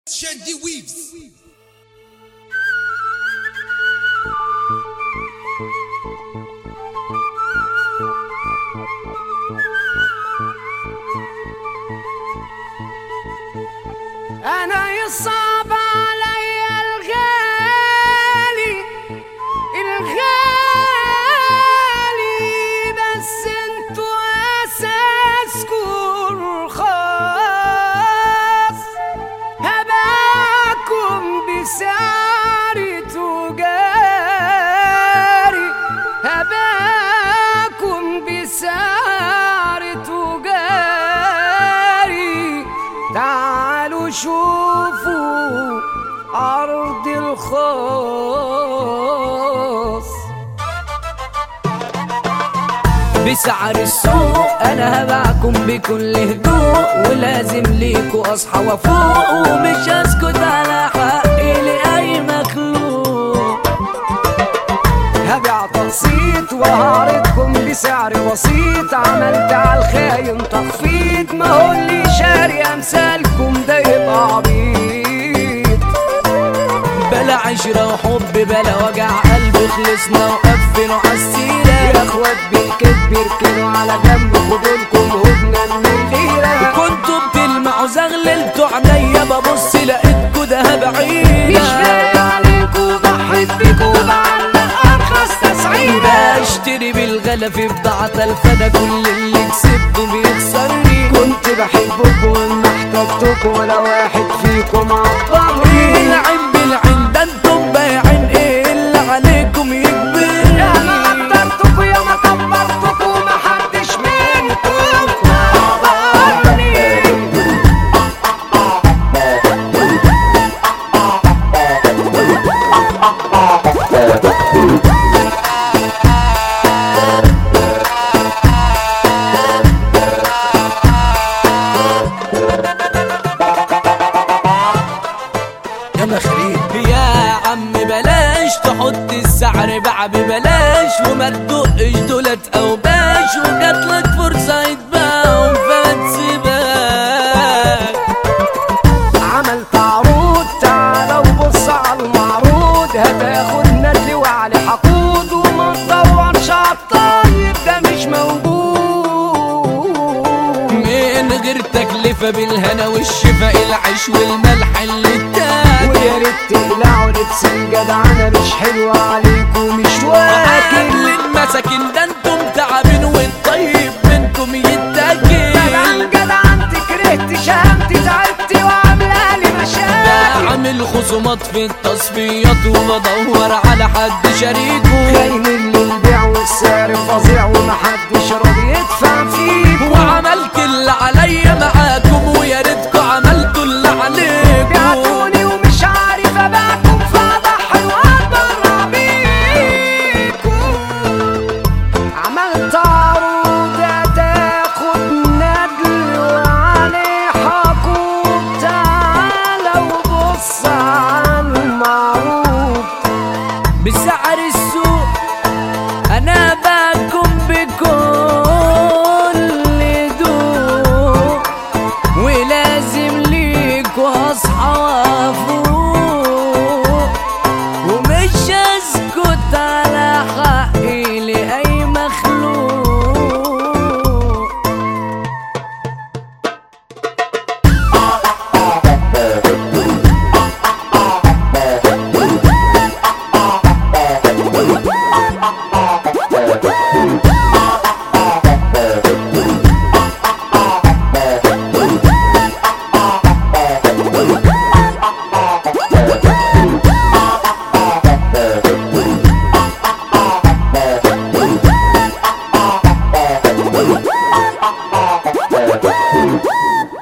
Shandy Weaves. انا يصعب علي الغالي الغالي بس انتوا اساسكم رخاص هباكم بسعر تجاري هباكم بسعر تجاري تعالوا شوفوا عرض الخاص بسعر السوق انا هبعكم بكل هدوء ولازم ليكوا اصحى وافوق ومش هسكت على حقي لاي مخلوق هبيع تقسيط وهعرضكم بسعر بسيط عملت على الخاين تخفيض ما هو اللي شاري امثالكم ده يبقى عبيط بلا عشرة وحب بلا وجع قلب خلصنا وقفلوا عالسيرة يا اخوات بالكذب اركنوا على جنب خدولكم هدنة من الليلة كنتوا بتلمعوا زغللتوا عليا ببص لقيتكوا دهب عينة مش باقي عليكوا ضحيت بيكوا بعلق ارخص تسعيرة اشتري بالغلا في بضاعة الفنا كل اللي كسبته بيخسرني كنت بحبكم وما احتجتكم ولا واحد فيكم عبرني العين بالعين ده انتم بايعين ايه اللي عليكم يكبرني يا ما قدرتكم يا ما كبرتكم ما حدش منكم عبرني يلا خليل يا عم بلاش تحط السعر بقى ببلاش وما تدقش دولت او باش وجاتلك فرصة يتباعوا فما تسيبهاش عملت عروض تعالى وبص على المعروض هتاخد ندل وعلي حقود وما تدورش عالطيب ده مش موجود من غير تكلفة بالهنا والشفاء العيش والملح اللي اتاكل ويا ريت تقلعوا لبس الجدعنة مش حلوة عليكم مش واكل للمساكين ده انتم تعبين والطيب منكم يتاكل بدل جدعنتي كرهت شهامتي تعبت وعاملة لي مشاكل بعمل خصومات في التصفيات وبدور على حد شريكه خاين اللي البيع والسعر فظيع ومحدش راضي يدفع فيه وعملت اللي عليا معاكم ويا ريتكم عملتوا اللي عليكم بعتوني ومش عارف ابيعكم فاضحي واتبرع بيكم عملت عروض هتاخد ندل وعليه حقوق تعالى وبص على المعروض بسعر السوق انا باكم بكل ذوق ولازم ليكوا اصحى وافوق